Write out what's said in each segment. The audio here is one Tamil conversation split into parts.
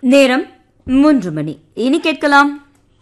நேரம் மூன்று மணி இனி கேட்கலாம்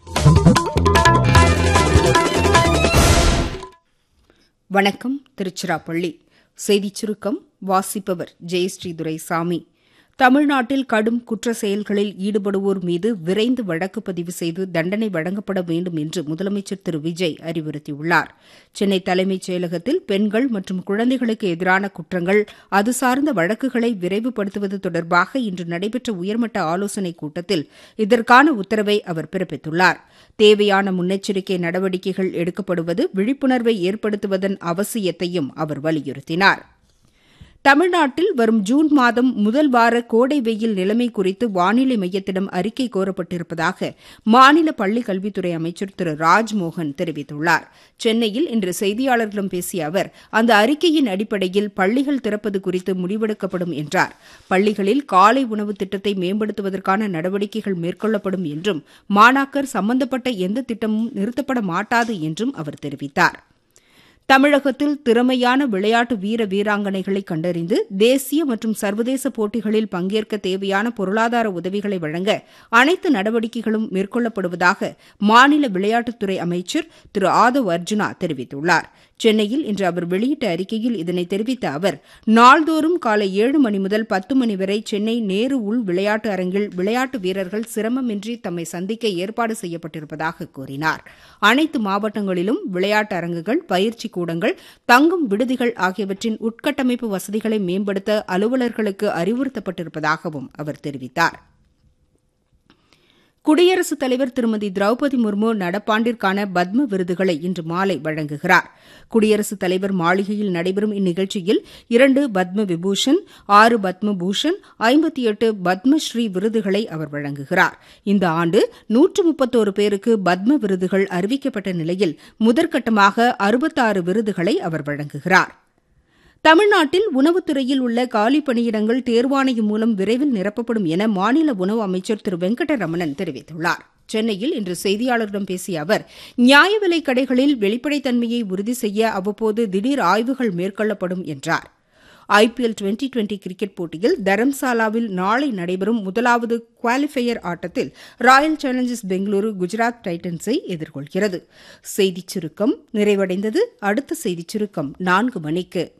வணக்கம் திருச்சிராப்பள்ளி செய்திச் சுருக்கம் வாசிப்பவர் ஜெயஸ்ரீ துரைசாமி தமிழ்நாட்டில் கடும் குற்ற செயல்களில் ஈடுபடுவோர் மீது விரைந்து வழக்கு பதிவு செய்து தண்டனை வழங்கப்பட வேண்டும் என்று முதலமைச்சர் திரு விஜய் அறிவுறுத்தியுள்ளார் சென்னை தலைமைச் செயலகத்தில் பெண்கள் மற்றும் குழந்தைகளுக்கு எதிரான குற்றங்கள் அது சார்ந்த வழக்குகளை விரைவுபடுத்துவது தொடர்பாக இன்று நடைபெற்ற உயர்மட்ட ஆலோசனைக் கூட்டத்தில் இதற்கான உத்தரவை அவர் பிறப்பித்துள்ளார் தேவையான முன்னெச்சரிக்கை நடவடிக்கைகள் எடுக்கப்படுவது விழிப்புணர்வை ஏற்படுத்துவதன் அவசியத்தையும் அவர் வலியுறுத்தினார் தமிழ்நாட்டில் வரும் ஜூன் மாதம் முதல் வார கோடை வெயில் நிலைமை குறித்து வானிலை மையத்திடம் அறிக்கை கோரப்பட்டிருப்பதாக மாநில பள்ளிக் கல்வித்துறை அமைச்சர் திரு ராஜ்மோகன் தெரிவித்துள்ளார் சென்னையில் இன்று செய்தியாளர்களிடம் பேசிய அவர் அந்த அறிக்கையின் அடிப்படையில் பள்ளிகள் திறப்பது குறித்து முடிவெடுக்கப்படும் என்றார் பள்ளிகளில் காலை உணவு திட்டத்தை மேம்படுத்துவதற்கான நடவடிக்கைகள் மேற்கொள்ளப்படும் என்றும் மாணாக்கர் சம்பந்தப்பட்ட எந்த திட்டமும் நிறுத்தப்பட மாட்டாது என்றும் அவர் தெரிவித்தாா் தமிழகத்தில் திறமையான விளையாட்டு வீர வீராங்கனைகளை கண்டறிந்து தேசிய மற்றும் சர்வதேச போட்டிகளில் பங்கேற்க தேவையான பொருளாதார உதவிகளை வழங்க அனைத்து நடவடிக்கைகளும் மேற்கொள்ளப்படுவதாக மாநில விளையாட்டுத்துறை அமைச்சர் திரு ஆதவ் அர்ஜுனா தெரிவித்துள்ளார் சென்னையில் இன்று அவர் வெளியிட்ட அறிக்கையில் இதனை தெரிவித்த அவர் நாள்தோறும் காலை ஏழு மணி முதல் பத்து மணி வரை சென்னை நேரு உள் விளையாட்டு அரங்கில் விளையாட்டு வீரர்கள் சிரமமின்றி தம்மை சந்திக்க ஏற்பாடு செய்யப்பட்டிருப்பதாக கூறினார் அனைத்து மாவட்டங்களிலும் விளையாட்டு அரங்குகள் பயிற்சி கூடங்கள் தங்கும் விடுதிகள் ஆகியவற்றின் உட்கட்டமைப்பு வசதிகளை மேம்படுத்த அலுவலர்களுக்கு அறிவுறுத்தப்பட்டிருப்பதாகவும் அவர் தெரிவித்தார் குடியரசுத் தலைவர் திருமதி திரௌபதி முர்மு நடப்பாண்டிற்கான பத்ம விருதுகளை இன்று மாலை வழங்குகிறார் குடியரசுத் தலைவர் மாளிகையில் நடைபெறும் இந்நிகழ்ச்சியில் இரண்டு பத்ம விபூஷன் ஆறு பத்ம பூஷன் ஐம்பத்தி எட்டு பத்மஸ்ரீ விருதுகளை அவர் வழங்குகிறார் இந்த ஆண்டு நூற்று முப்பத்தோரு பேருக்கு பத்ம விருதுகள் அறிவிக்கப்பட்ட நிலையில் முதற்கட்டமாக அறுபத்தாறு விருதுகளை அவர் வழங்குகிறார் தமிழ்நாட்டில் உணவுத்துறையில் உள்ள காலி பணியிடங்கள் தேர்வாணையம் மூலம் விரைவில் நிரப்பப்படும் என மாநில உணவு அமைச்சர் திரு வெங்கடரமணன் தெரிவித்துள்ளார் சென்னையில் இன்று செய்தியாளர்களிடம் பேசிய அவர் நியாய விலைக் கடைகளில் வெளிப்படைத்தன்மையை உறுதி செய்ய அவ்வப்போது திடீர் ஆய்வுகள் மேற்கொள்ளப்படும் என்றார் ஐபிஎல் டுவெண்டி டுவெண்டி கிரிக்கெட் போட்டியில் தரம்சாலாவில் நாளை நடைபெறும் முதலாவது குவாலிஃபயர் ஆட்டத்தில் ராயல் சேலஞ்சர்ஸ் பெங்களூரு குஜராத் டைட்டன்ஸை எதிர்கொள்கிறது செய்திச் சுருக்கம் நிறைவடைந்தது அடுத்த செய்திச் சுருக்கம் நான்கு மணிக்கு